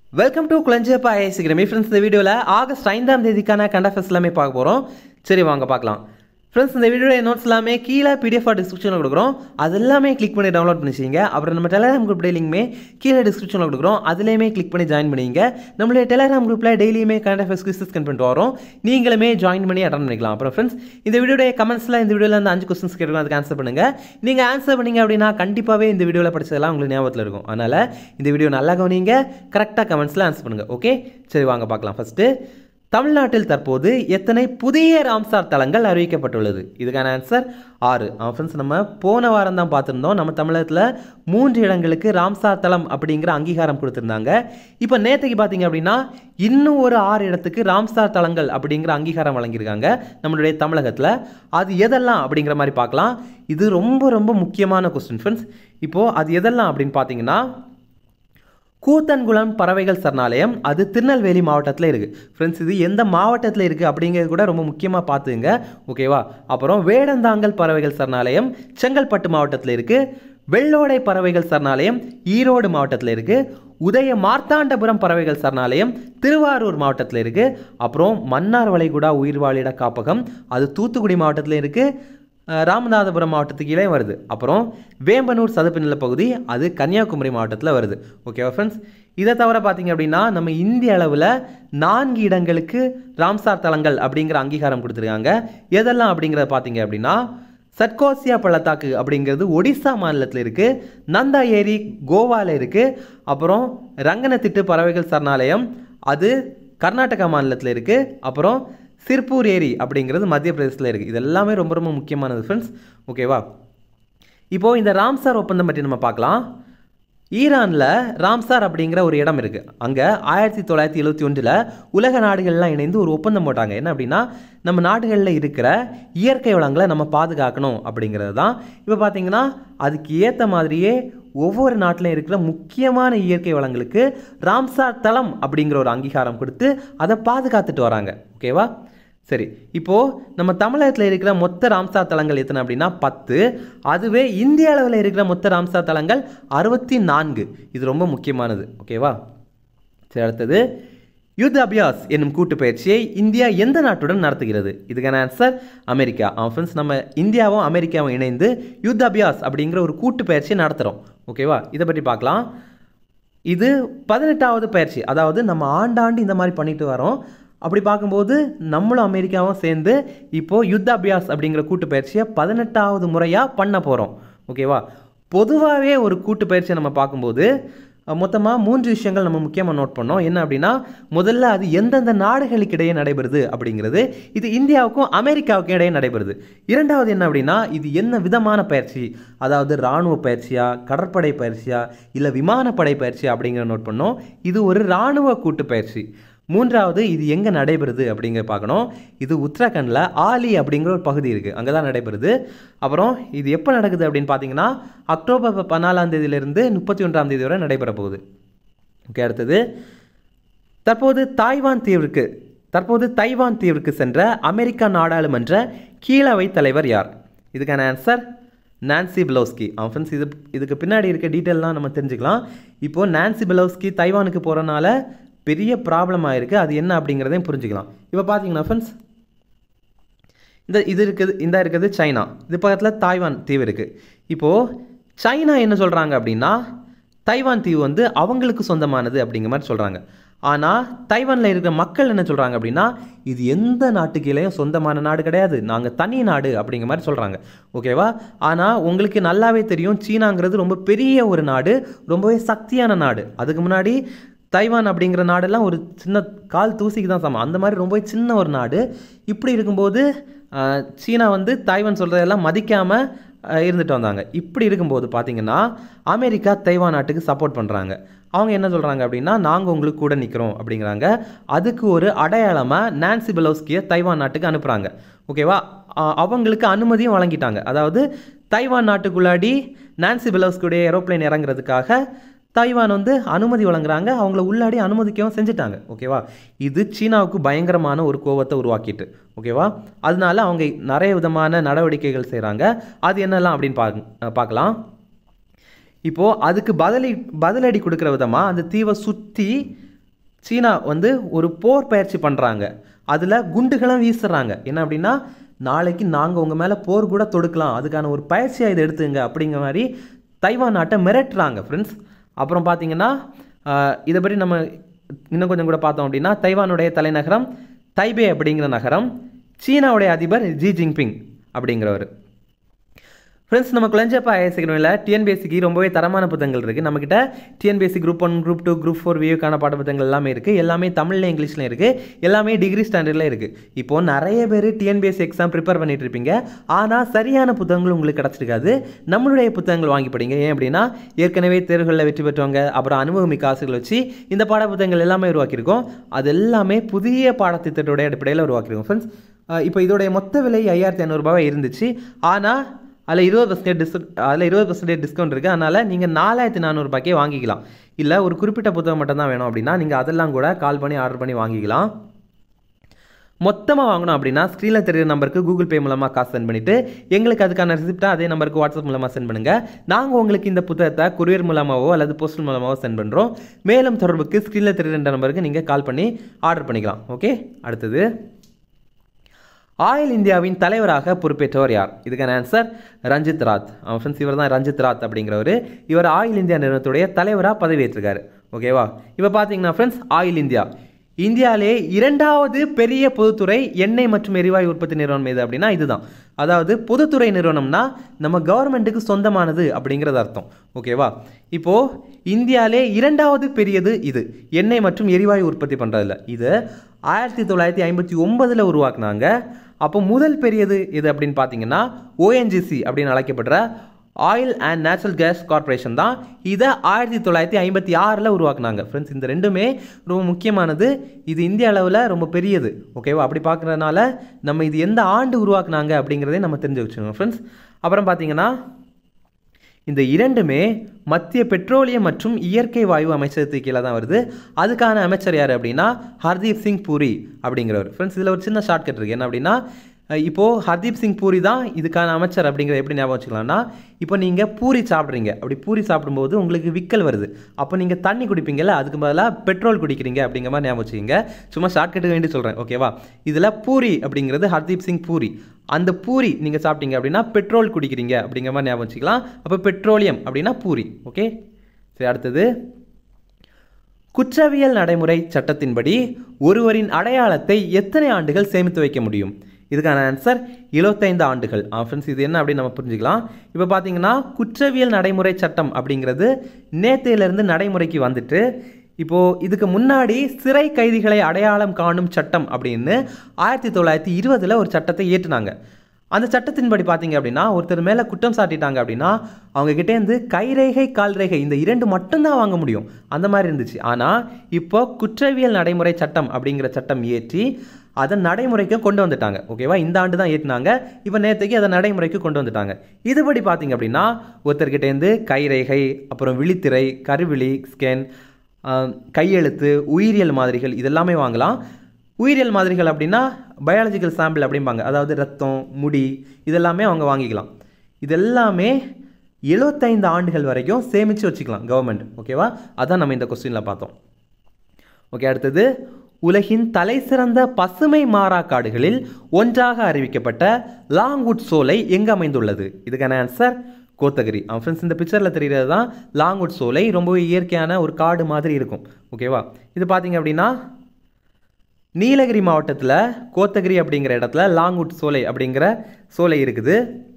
welcome to குளஞ்சப்பா ஐசிக்கிறமே friends இந்த வீடியோவில் ஆகஸ்ட் ஐந்தாம் தேதிக்கான கண்டஃபெஸ் எல்லாமே பார்க்க போகிறோம் சரி வாங்க பார்க்கலாம் ஃப்ரெண்ட்ஸ் இந்த வீடியோட நோட்ஸ் எல்லாமே கீழே பிடிஎஃப் டிஸ்கிரிப்ஷனில் கொடுக்குறோம் அது எல்லாமே கிளிக் பண்ணி டவுன்லோட் பண்ணிச்சிங்க அப்புறம் நம்ம டெலிகிராம் குரூப் லிங்க்மே கீழே டிஸ்கிரிப்ஷனில் கொடுக்குறோம் அதுலேயுமே கிளிக் பண்ணி ஜாயின் பண்ணிங்க நம்மளுடைய டெலிகிராம் குரூப்பில் டெய்லியுமே கரண்ட் அஃபேர்ஸ் குவிசஸ் கன் பண்ணிட்டு வரோம் நீங்களுமே ஜாயின் பண்ணி அட்டன் பண்ணிக்கலாம் அப்புறம் ஃப்ரெண்ட்ஸ் இந்த வீடியோடைய கமெண்ட்ஸில் இந்த வீடியோவில் அந்த அஞ்சு கொஸ்டின்ஸ் கேட்கலாம் அதுக்கு ஆன்சர் பண்ணுங்கள் நீங்கள் ஆன்சர் பண்ணீங்க அப்படின்னா கண்டிப்பாகவே இந்த வீடியோவில் படிச்சதெல்லாம் உங்களுக்கு ஞாபகத்தில் இருக்கும் அதனால் இந்த வீடியோ நல்லா கவனிங்க கரெக்டாக கமெண்ட்ஸில் ஆன்சர் பண்ணுங்கள் ஓகே சரி வாங்க பார்க்கலாம் ஃபஸ்ட்டு தமிழ்நாட்டில் தற்போது எத்தனை புதிய ராம்சார் தலங்கள் அறிவிக்கப்பட்டுள்ளது இதுக்கான ஆன்சர் ஆறு அவன் ஃப்ரெண்ட்ஸ் நம்ம போன வாரம் தான் பார்த்துருந்தோம் நம்ம தமிழகத்தில் மூன்று இடங்களுக்கு ராம்சார் தலம் அப்படிங்கிற அங்கீகாரம் கொடுத்துருந்தாங்க இப்போ நேற்றுக்கு பார்த்தீங்க அப்படின்னா இன்னும் ஒரு ஆறு இடத்துக்கு ராம்சார் தலங்கள் அப்படிங்கிற அங்கீகாரம் வழங்கியிருக்காங்க நம்மளுடைய தமிழகத்தில் அது எதெல்லாம் அப்படிங்கிற மாதிரி பார்க்கலாம் இது ரொம்ப ரொம்ப முக்கியமான கொஸ்டின் ஃப்ரெண்ட்ஸ் இப்போது அது எதெல்லாம் அப்படின்னு பார்த்தீங்கன்னா கூத்தன்குளம் பறவைகள் சரணாலயம் அது திருநெல்வேலி மாவட்டத்தில் இருக்குது ஃப்ரெண்ட்ஸ் இது எந்த மாவட்டத்தில் இருக்குது அப்படிங்கிறது கூட ரொம்ப முக்கியமாக பார்த்துங்க ஓகேவா அப்புறம் வேடந்தாங்கல் பறவைகள் சரணாலயம் செங்கல்பட்டு மாவட்டத்தில் இருக்குது வெள்ளோடை பறவைகள் சரணாலயம் ஈரோடு மாவட்டத்தில் இருக்குது உதய மார்த்தாண்டபுரம் பறவைகள் சரணாலயம் திருவாரூர் மாவட்டத்தில் இருக்குது அப்புறம் மன்னார் வளைகுடா உயிர்வாழிட காப்பகம் அது தூத்துக்குடி மாவட்டத்தில் இருக்குது ராமநாதபுரம் மாவட்டத்துக்கு கீழே வருது அப்புறம் வேம்பனூர் சதுப்பு நில பகுதி அது கன்னியாகுமரி மாவட்டத்தில் வருது ஓகேவா ஃப்ரெண்ட்ஸ் இதை தவிர பார்த்தீங்க அப்படின்னா நம்ம இந்திய அளவில் நான்கு இடங்களுக்கு ராம்சார் தலங்கள் அப்படிங்கிற அங்கீகாரம் கொடுத்துருக்காங்க எதெல்லாம் அப்படிங்கிறத பார்த்தீங்க அப்படின்னா சட்கோசியா பள்ளத்தாக்கு அப்படிங்கிறது ஒடிசா மாநிலத்தில் இருக்குது நந்தா ஏரி கோவாவில் இருக்குது அப்புறம் ரங்கனத்திட்டு பறவைகள் சரணாலயம் அது கர்நாடகா மாநிலத்தில் இருக்குது அப்புறம் சிர்பூர் ஏரி அப்படிங்கிறது மத்திய பிரதேசத்தில் இருக்குது இது எல்லாமே ரொம்ப ரொம்ப முக்கியமானது ஃப்ரெண்ட்ஸ் ஓகேவா இப்போது இந்த ராம்சார் ஒப்பந்தம் பற்றி நம்ம பார்க்கலாம் ஈரானில் ராம்சார் அப்படிங்கிற ஒரு இடம் இருக்குது அங்கே ஆயிரத்தி தொள்ளாயிரத்தி எழுபத்தி ஒன்றில் உலக நாடுகள்லாம் இணைந்து ஒரு ஒப்பந்தம் போட்டாங்க என்ன அப்படின்னா நம்ம நாடுகளில் இருக்கிற இயற்கை வளங்களை நம்ம பாதுகாக்கணும் அப்படிங்கிறது தான் இப்போ பார்த்தீங்கன்னா அதுக்கு ஏற்ற மாதிரியே ஒவ்வொரு நாட்டிலையும் இருக்கிற முக்கியமான இயற்கை வளங்களுக்கு ராம்சார் தலம் அப்படிங்கிற ஒரு அங்கீகாரம் கொடுத்து அதை பாதுகாத்துட்டு வராங்க ஓகேவா சரி இப்போது நம்ம தமிழகத்தில் இருக்கிற மொத்த ராம்சார் தலங்கள் எத்தனை அப்படின்னா பத்து அதுவே இந்திய அளவில் இருக்கிற மொத்த ராம்சார் தலங்கள் அறுபத்தி நான்கு இது ரொம்ப முக்கியமானது ஓகேவா சரி அடுத்தது யுத் அபியாஸ் என்னும் கூட்டு பயிற்சியை இந்தியா எந்த நாட்டுடன் நடத்துகிறது இதுக்கான ஆன்சர் அமெரிக்கா அவன் ஃப்ரெண்ட்ஸ் நம்ம இந்தியாவும் அமெரிக்காவும் இணைந்து யுத் அபியாஸ் அப்படிங்கிற ஒரு கூட்டு பயிற்சியை நடத்துகிறோம் ஓகேவா இதை பற்றி பார்க்கலாம் இது பதினெட்டாவது பயிற்சி அதாவது நம்ம ஆண்டாண்டு இந்த மாதிரி பண்ணிட்டு வரோம் அப்படி பார்க்கும்போது நம்மளும் அமெரிக்காவும் சேர்ந்து இப்போது யுத்த அபியாஸ் அப்படிங்கிற கூட்டு பயிற்சியை பதினெட்டாவது முறையாக பண்ண போகிறோம் ஓகேவா பொதுவாகவே ஒரு கூட்டு பயிற்சியை நம்ம பார்க்கும்போது மொத்தமாக மூன்று விஷயங்கள் நம்ம முக்கியமாக நோட் பண்ணோம் என்ன அப்படின்னா முதல்ல அது எந்தெந்த நாடுகளுக்கு இடையே நடைபெறுது அப்படிங்கிறது இது இந்தியாவுக்கும் அமெரிக்காவுக்கும் இடையே நடைபெறுது இரண்டாவது என்ன அப்படின்னா இது என்ன விதமான பயிற்சி அதாவது இராணுவ பயிற்சியா கடற்படை பயிற்சியா இல்லை விமானப்படை பயிற்சியா அப்படிங்கிற நோட் பண்ணோம் இது ஒரு இராணுவ கூட்டு பயிற்சி மூன்றாவது இது எங்கே நடைபெறுது அப்படிங்கிற பார்க்கணும் இது உத்தரகண்டில் ஆலி அப்படிங்கிற ஒரு பகுதி இருக்குது அங்கே தான் நடைபெறுது அப்புறம் இது எப்போ நடக்குது அப்படின்னு பார்த்தீங்கன்னா அக்டோபர் பதினாலாம் தேதியிலிருந்து முப்பத்தி ஒன்றாம் தேதி வரை நடைபெற போகுது ஓகே அடுத்தது தற்போது தாய்வான் தீவிற்கு தற்போது தைவான் தீவிற்கு சென்ற அமெரிக்கா நாடாளுமன்ற கீழவை தலைவர் யார் இதுக்கான ஆன்சர் நான்சி பெலோஸ்கி அவன் ஃப்ரெண்ட்ஸ் இது இதுக்கு பின்னாடி இருக்க டீட்டெயிலாம் நம்ம தெரிஞ்சுக்கலாம் இப்போது நான்சி பெலோஸ்கி தைவானுக்கு போகிறனால பெரிய ப்ராப்ளம் ஆயிருக்கு அது என்ன அப்படிங்கிறதையும் புரிஞ்சுக்கலாம் இப்போ பார்த்தீங்கன்னா ஃப்ரெண்ட்ஸ் இந்த இது இருக்குது இந்த இருக்குது சைனா இது பக்கத்தில் தாய்வான் தீவு இருக்குது இப்போது சைனா என்ன சொல்கிறாங்க அப்படின்னா தைவான் தீவு வந்து அவங்களுக்கு சொந்தமானது அப்படிங்கிற மாதிரி சொல்கிறாங்க ஆனால் தைவானில் இருக்கிற மக்கள் என்ன சொல்கிறாங்க அப்படின்னா இது எந்த நாட்டுக்கீழேயும் சொந்தமான நாடு கிடையாது நாங்கள் தனி நாடு அப்படிங்கிற மாதிரி சொல்கிறாங்க ஓகேவா ஆனால் உங்களுக்கு நல்லாவே தெரியும் சீனாங்கிறது ரொம்ப பெரிய ஒரு நாடு ரொம்பவே சக்தியான நாடு அதுக்கு முன்னாடி தைவான் அப்படிங்கிற நாடெல்லாம் ஒரு சின்ன கால் தூசிக்கு தான் சமம் அந்த மாதிரி ரொம்ப சின்ன ஒரு நாடு இப்படி இருக்கும்போது சீனா வந்து தைவான் சொல்கிறதெல்லாம் மதிக்காமல் இருந்துட்டு வந்தாங்க இப்படி இருக்கும்போது பார்த்தீங்கன்னா அமெரிக்கா தைவான் நாட்டுக்கு சப்போர்ட் பண்ணுறாங்க அவங்க என்ன சொல்கிறாங்க அப்படின்னா நாங்கள் உங்களுக்கு கூட நிற்கிறோம் அப்படிங்கிறாங்க அதுக்கு ஒரு அடையாளமாக நான்சி பெலோஸ்கியை தைவான் நாட்டுக்கு அனுப்புகிறாங்க ஓகேவா அவங்களுக்கு அனுமதியும் வழங்கிட்டாங்க அதாவது தைவான் நாட்டுக்குள்ளாடி நான்சி பெலோஸ்கியுடைய ஏரோப்ளைன் இறங்குறதுக்காக தைவான் வந்து அனுமதி வழங்குறாங்க அவங்கள உள்ளாடி அனுமதிக்கவும் செஞ்சுட்டாங்க ஓகேவா இது சீனாவுக்கு பயங்கரமான ஒரு கோவத்தை உருவாக்கிட்டு ஓகேவா அதனால அவங்க நிறைய விதமான நடவடிக்கைகள் செய்கிறாங்க அது என்னெல்லாம் அப்படின்னு பார்க்க பார்க்கலாம் இப்போது அதுக்கு பதிலி பதிலடி கொடுக்குற விதமாக அந்த தீவை சுற்றி சீனா வந்து ஒரு போர் பயிற்சி பண்ணுறாங்க அதில் குண்டுகளும் வீசுறாங்க என்ன அப்படின்னா நாளைக்கு நாங்கள் உங்கள் மேலே போர் கூட தொடுக்கலாம் அதுக்கான ஒரு பயிற்சியாக இதை எடுத்துங்க அப்படிங்கிற மாதிரி தைவான் நாட்டை மிரட்டுறாங்க ஃப்ரெண்ட்ஸ் அப்புறம் பார்த்தீங்கன்னா ஆஹ், இதை பற்றி நம்ம இன்னும் கொஞ்சம் கூட பார்த்தோம் அப்படின்னா தைவானுடைய தலைநகரம் தைபே அப்படிங்கிற நகரம் சீனாவுடைய அதிபர் ஜி ஜின்பிங் அப்படிங்கிறவர் ஃப்ரெண்ட்ஸ் நம்ம குழஞ்சப்பா ஐஎஸ்சிக்கணும்ல டிஎன்பிஎஸ்சிக்கு ரொம்பவே தரமான புத்தகங்கள் இருக்குது நம்மக்கிட்ட TNPSC group one group two group four வியூக்கான பாட புத்தகங்கள் எல்லாமே இருக்குது எல்லாமே தமிழ்ல இங்கிலீஷ்லையும் இருக்குது எல்லாமே டிகிரி ஸ்டாண்டர்டில் இருக்குது இப்போது நிறைய பேர் டிஎன்பிஎஸ்சி எக்ஸாம் ப்ரிப்பேர் பண்ணிட்டு இருப்பீங்க ஆனால் சரியான புத்தகங்கள் உங்களுக்கு கிடச்சிருக்காது நம்மளுடைய புத்தகங்கள் வாங்கி படிங்க ஏன் அப்படின்னா ஏற்கனவே தேர்வுகளில் வெற்றி பெற்றவங்க அப்புறம் அனுபவமிக்க ஆசிரியர்கள் வச்சு இந்த பாட புத்தகங்கள் எல்லாமே உருவாக்கியிருக்கோம் அது எல்லாமே புதிய பாடத்திட்டத்தோடைய அடிப்படையில் உருவாக்கியிருக்கோம் ஃப்ரெண்ட்ஸ் இப்போ இதோடைய மொத்த விலை ஐயாயிரத்தி ஐநூறுரூபாவை இருந்துச்சு ஆனால் அதில் இருபது பர்சன்டேஜ் டிஸ்கவுண்ட் அதில் இருபது பர்சன்டேஜ் டிஸ்கவுண்ட் இருக்குது அதனால் நீங்கள் நாலாயிரத்தி நானூறுபாக்கே வாங்கிக்கலாம் இல்லை ஒரு குறிப்பிட்ட புத்தகம் மட்டும் தான் வேணும் அப்படின்னா நீங்கள் அதெல்லாம் கூட கால் பண்ணி ஆர்டர் பண்ணி வாங்கிக்கலாம் மொத்தமாக வாங்கணும் அப்படின்னா ஸ்க்ரீனில் தெரியுற நம்பருக்கு கூகுள் பே மூலமாக காசு சென்ட் பண்ணிவிட்டு எங்களுக்கு அதுக்கான ரிசிப்ட்டை அதே நம்பருக்கு வாட்ஸ்அப் மூலமாக சென்ட் பண்ணுங்கள் நாங்கள் உங்களுக்கு இந்த புத்தகத்தை கொரியர் மூலமாகவோ அல்லது போஸ்டல் மூலமாகவோ சென்ட் பண்ணுறோம் மேலும் தொடர்புக்கு ஸ்க்ரீனில் தெரியுற நம்பருக்கு நீங்கள் கால் பண்ணி ஆர்டர் பண்ணிக்கலாம் ஓகே அடுத்தது ஆயில் இந்தியாவின் தலைவராக பொறுப்பேற்றவர் யார் இதுக்கான ஆன்சர் ரஞ்சித் ராத் அவன் ஃப்ரெண்ட்ஸ் இவர் தான் ரஞ்சித் ராத் அப்படிங்கிறவர் இவர் ஆயில் இந்தியா நிறுவனத்துடைய தலைவராக பதவியேற்றிருக்காரு ஓகேவா இப்போ பார்த்தீங்கன்னா ஃப்ரெண்ட்ஸ் ஆயில் இந்தியா இந்தியாவிலே இரண்டாவது பெரிய பொதுத்துறை எண்ணெய் மற்றும் எரிவாயு உற்பத்தி நிறுவனம் எது அப்படின்னா இதுதான் அதாவது பொதுத்துறை நிறுவனம்னா நம்ம கவர்மெண்ட்டுக்கு சொந்தமானது அப்படிங்கிறது அர்த்தம் ஓகேவா இப்போது இந்தியாவிலே இரண்டாவது பெரியது இது எண்ணெய் மற்றும் எரிவாயு உற்பத்தி பண்ணுறதில்ல இது ஆயிரத்தி தொள்ளாயிரத்தி ஐம்பத்தி ஒன்பதில் உருவாக்குனாங்க அப்போ முதல் பெரியது எது அப்படின்னு பார்த்தீங்கன்னா ஓஎன்ஜிசி அப்படின்னு அழைக்கப்படுற oil and natural gas corporation தான் இதை ஆயிரத்தி தொள்ளாயிரத்தி ஐம்பத்தி ஆறில் உருவாக்குனாங்க ஃப்ரெண்ட்ஸ் இந்த ரெண்டுமே ரொம்ப முக்கியமானது இது இந்திய அளவில் ரொம்ப பெரியது ஓகேவா அப்படி பார்க்குறதுனால நம்ம இது எந்த ஆண்டு உருவாக்குனாங்க அப்படிங்கிறதே நம்ம தெரிஞ்சு வச்சுக்கோங்க ஃப்ரெண்ட்ஸ் அப்புறம் பார்த்தீங்கன்னா இந்த இரண்டுமே மத்திய பெட்ரோலியம் மற்றும் இயற்கை வாயு அமைச்சகத்துக்கு கீழே தான் வருது அதுக்கான அமைச்சர் யார் அப்படின்னா ஹர்தீப் சிங் பூரி அப்படிங்கிறவர் ஃப்ரெண்ட்ஸ் இதில் ஒரு சின்ன ஷார்ட்கட் இருக்குது என்ன அப்படின்னா அஹ் இப்போ ஹர்தீப் சிங் பூரி தான் இதுக்கான அமைச்சர் அப்படிங்கிறத எப்படி ஞாபகம் வச்சுக்கலாம்னா இப்போ நீங்கள் பூரி சாப்பிட்றீங்க அப்படி பூரி சாப்பிடும்போது உங்களுக்கு விக்கல் வருது அப்போ நீங்கள் தண்ணி குடிப்பீங்கல்ல அதுக்கு பதிலாக பெட்ரோல் குடிக்கிறீங்க அப்படிங்கிற மாதிரி ஞாபகம் வச்சுக்கோங்க சும்மா ஷார்ட்கட்டுக்கு வேண்டி சொல்கிறேன் ஓகேவா இதில் பூரி அப்படிங்கிறது ஹர்தீப் சிங் பூரி அந்த பூரி நீங்கள் சாப்பிட்டீங்க அப்படின்னா பெட்ரோல் குடிக்கிறீங்க அப்படிங்கிற மாதிரி ஞாபகம் வச்சுக்கலாம் அப்போ பெட்ரோலியம் அப்படின்னா பூரி ஓகே சரி அடுத்தது குற்றவியல் நடைமுறை சட்டத்தின்படி ஒருவரின் அடையாளத்தை எத்தனை ஆண்டுகள் சேமித்து வைக்க முடியும் இதுக்கான ஆன்சர் 75 ஆண்டுகள் ஃப்ரெண்ட்ஸ் இது என்ன அப்படின்னு நம்ம புரிஞ்சுக்கலாம் இப்போ பார்த்தீங்கன்னா குற்றவியல் நடைமுறை சட்டம் அப்படிங்கிறது நேத்தையிலிருந்து நடைமுறைக்கு வந்துட்டு இப்போது இதுக்கு முன்னாடி சிறை கைதிகளை அடையாளம் காணும் சட்டம் அப்படின்னு ஆயிரத்தி தொள்ளாயிரத்தி இருபதில் ஒரு சட்டத்தை ஏற்றுனாங்க அந்த சட்டத்தின்படி பார்த்தீங்க அப்படின்னா ஒருத்தர் மேலே குற்றம் சாட்டிட்டாங்க அப்படின்னா அவங்க கிட்டேருந்து கைரேகை கால்ரேகை இந்த இரண்டு மட்டும்தான் வாங்க முடியும் அந்த மாதிரி இருந்துச்சு ஆனால் இப்போ குற்றவியல் நடைமுறை சட்டம் அப்படிங்கிற சட்டம் ஏற்றி அதை நடைமுறைக்கு கொண்டு வந்துட்டாங்க ஓகேவா இந்த ஆண்டு தான் ஏற்றினாங்க இப்போ நேற்றுக்கு அதை நடைமுறைக்கு கொண்டு வந்துட்டாங்க இதுபடி பார்த்தீங்க அப்படின்னா ஒருத்தர்கிட்டேருந்து கைரேகை அப்புறம் விழித்திரை கருவிழி ஸ்கேன் ஆஹ், கையெழுத்து உயிரியல் மாதிரிகள் இதெல்லாமே வாங்கலாம் உயிரியல் மாதிரிகள் அப்படின்னா பயாலஜிக்கல் சாம்பிள் அப்படிம்பாங்க அதாவது ரத்தம் முடி இதெல்லாமே அவங்க வாங்கிக்கலாம் இதெல்லாமே 75 ஆண்டுகள் வரைக்கும் சேமித்து வச்சுக்கலாம் கவர்மெண்ட் ஓகேவா அதான் நம்ம இந்த கொஸ்டினில் பார்த்தோம் ஓகே அடுத்தது உலகின் தலைசிறந்த பசுமை மாறா காடுகளில் ஒன்றாக அறிவிக்கப்பட்ட லாங்வுட் சோலை எங்கு அமைந்துள்ளது இதுக்கான ஆன்சர் கோத்தகிரி அவன் ஃப்ரெண்ட்ஸ் இந்த பிக்சரில் தெரிகிறது தான் லாங்வுட் சோலை ரொம்பவே இயற்கையான ஒரு காடு மாதிரி இருக்கும் ஓகேவா இது பார்த்தீங்க அப்படின்னா நீலகிரி மாவட்டத்தில் கோத்தகிரி அப்படிங்கிற இடத்துல லாங்வுட் சோலை அப்படிங்கிற சோலை இருக்குது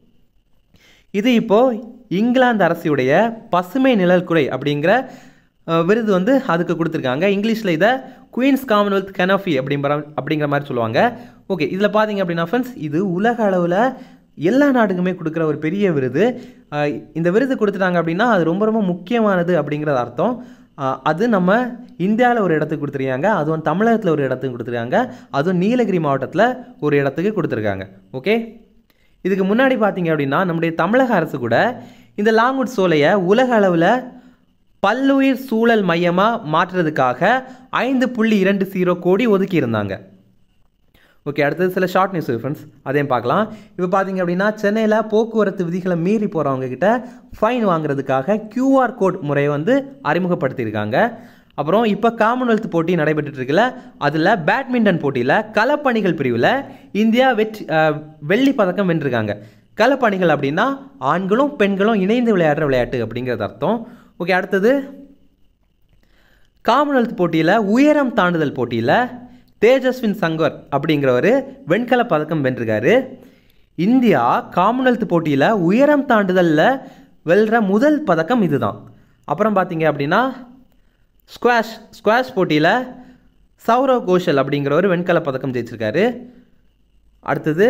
இது இப்போ இங்கிலாந்து அரசியுடைய பசுமை நிழல்குறை அப்படிங்கிற அஹ், விருது வந்து அதுக்கு கொடுத்துருக்காங்க இங்கிலீஷில் இதை குயின்ஸ் காமன்வெல்த் கெனஃபி அப்படிங்கிற அப்படிங்கிற மாதிரி சொல்லுவாங்க ஓகே இதில் பார்த்தீங்க அப்படின்னா ஃப்ரெண்ட்ஸ் இது உலக அளவில் எல்லா நாடுக்குமே கொடுக்குற ஒரு பெரிய விருது அஹ், இந்த விருது கொடுத்துட்டாங்க அப்படின்னா அது ரொம்ப ரொம்ப முக்கியமானது அப்படிங்கிறது அர்த்தம் அஹ், அது நம்ம இந்தியாவில் ஒரு இடத்துக்கு கொடுத்துருக்காங்க அதுவும் தமிழகத்தில் ஒரு இடத்துக்கு கொடுத்துருக்காங்க அதுவும் நீலகிரி மாவட்டத்தில் ஒரு இடத்துக்கு கொடுத்துருக்காங்க ஓகே இதுக்கு முன்னாடி பார்த்தீங்க அப்படின்னா நம்முடைய தமிழக அரசு கூட இந்த லாங்குட் சோலையை உலக அளவில் பல்லுயிர் சூழல் மையமாக மாற்றுறதுக்காக ஐந்து புள்ளி இரண்டு ஜீரோ கோடி ஒதுக்கி இருந்தாங்க ஓகே அடுத்தது சில ஷார்ட் நியூஸ் ஃப்ரெண்ட்ஸ் அதையும் பார்க்கலாம் இப்போ பார்த்தீங்க அப்படின்னா சென்னையில் போக்குவரத்து விதிகளை மீறி போகிறவங்க கிட்ட ஃபைன் வாங்குறதுக்காக QR கோட் முறையை வந்து அறிமுகப்படுத்தியிருக்காங்க அப்புறம் இப்போ காமன்வெல்த் போட்டி நடைபெற்றுட்டு இருக்குல்ல அதில் பேட்மிண்டன் போட்டியில் களப்பணிகள் பிரிவில் இந்தியா வெற்றி அஹ், வெள்ளி பதக்கம் வென்றிருக்காங்க களப்பணிகள் அப்படின்னா ஆண்களும் பெண்களும் இணைந்து விளையாடுற விளையாட்டு அப்படிங்கிறது அர்த்தம் ஓகே அடுத்தது காமன்வெல்த் போட்டியில் உயரம் தாண்டுதல் போட்டியில் தேஜஸ்வின் சங்கர் அப்படிங்கிறவர் வெண்கலப் பதக்கம் வென்றிருக்காரு இந்தியா காமன்வெல்த் போட்டியில் உயரம் தாண்டுதலில் வெல்ற முதல் பதக்கம் இதுதான் அப்புறம் பார்த்தீங்க அப்படின்னா ஸ்குவாஷ் ஸ்குவாஷ் போட்டியில் சௌரவ் கோஷல் அப்படிங்கிறவர் வெண்கலப் பதக்கம் ஜெயிச்சிருக்காரு அடுத்தது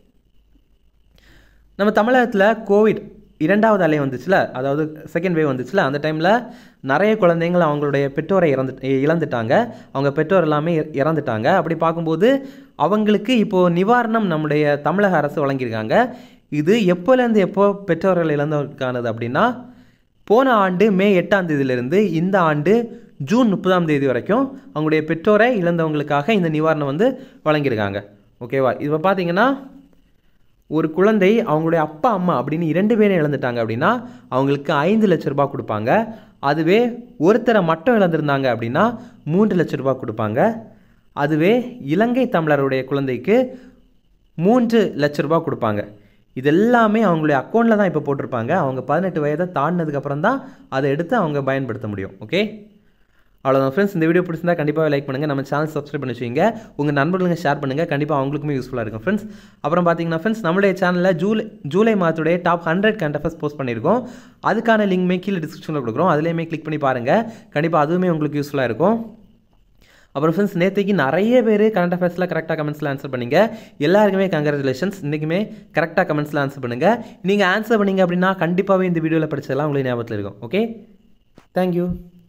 நம்ம தமிழகத்தில் கோவிட் இரண்டாவது அலை வந்துச்சுல அதாவது செகண்ட் வேவ் வந்துச்சுல அந்த டைமில் நிறைய குழந்தைங்கள் அவங்களுடைய பெற்றோரை இறந்து இழந்துட்டாங்க அவங்க பெற்றோர் எல்லாமே இற- இறந்துட்டாங்க அப்படி பார்க்கும்போது அவங்களுக்கு இப்போது நிவாரணம் நம்முடைய தமிழக அரசு வழங்கியிருக்காங்க இது எப்போலேருந்து எப்போ பெற்றோர்கள் இழந்தவர்களுக்கானது அப்படின்னா போன ஆண்டு மே எட்டாம் தேதியிலிருந்து இந்த ஆண்டு ஜூன் முப்பதாம் தேதி வரைக்கும் அவங்களுடைய பெற்றோரை இழந்தவங்களுக்காக இந்த நிவாரணம் வந்து வழங்கியிருக்காங்க ஓகேவா இப்போ பார்த்தீங்கன்னா ஒரு குழந்தை அவங்களுடைய அப்பா அம்மா அப்படின்னு இரண்டு பேரும் இழந்துட்டாங்க அப்படின்னா அவங்களுக்கு ஐந்து லட்ச ரூபாய் கொடுப்பாங்க அதுவே ஒருத்தரை மட்டும் இழந்திருந்தாங்க அப்படின்னா மூன்று லட்ச ரூபாய் கொடுப்பாங்க அதுவே இலங்கை தமிழருடைய குழந்தைக்கு மூன்று லட்ச ரூபாய் கொடுப்பாங்க இது எல்லாமே அவங்களுடைய அக்கௌண்ட்டில் தான் இப்போ போட்டிருப்பாங்க அவங்க பதினெட்டு வயதை தாண்டினதுக்கப்புறம் தான் அதை எடுத்து அவங்க பயன்படுத்த முடியும் ஓகே அவ்வளோதான் ஃப்ரெண்ட்ஸ் இந்த வீடியோ பிடிச்சிருந்தா கண்டிப்பாக லைக் பண்ணுங்கள் நம்ம சேனல் சப்ஸ்கிரைப் பண்ணி வச்சுங்க உங்கள் நண்பர்களுங்க ஷேர் பண்ணுங்கள் கண்டிப்பாக அவங்களுக்குமே யூஸ்ஃபுல்லாக இருக்கும் ஃப்ரெண்ட்ஸ் அப்புறம் பார்த்தீங்கன்னா ஃப்ரெண்ட்ஸ் நம்மளுடைய சேனலில் ஜூலை ஜூலை மாதத்துடைய டாப் ஹண்ட்ரட் கண்டஃபர்ஸ் போஸ்ட் பண்ணியிருக்கோம் அதுக்கான லிங்க்மே கீழே டிஸ்கிரிப்ஷனில் கொடுக்குறோம் அதுலேயுமே கிளிக் பண்ணி பாருங்கள் கண்டிப்பாக அதுவுமே உங்களுக்கு யூஸ்ஃபுல்லாக இருக்கும் அப்புறம் ஃப்ரெண்ட்ஸ் நேற்றுக்கு நிறைய பேர் கரண்ட் அஃபேர்ஸில் கரெக்டாக கமெண்ட்ஸில் ஆன்சர் பண்ணீங்க எல்லாருக்குமே கங்க்ராச்சுலேஷன்ஸ் இன்றைக்குமே கரெக்டாக கமெண்ட்ஸில் ஆன்சர் பண்ணுங்கள் நீங்கள் ஆன்சர் பண்ணீங்க அப்படின்னா கண்டிப்பாகவே இந்த வீடியோவில் படிச்சதெல்லாம் உங்களுக்கு ஞாபகத்தில் இருக்கும் ஓகே தேங்க்யூ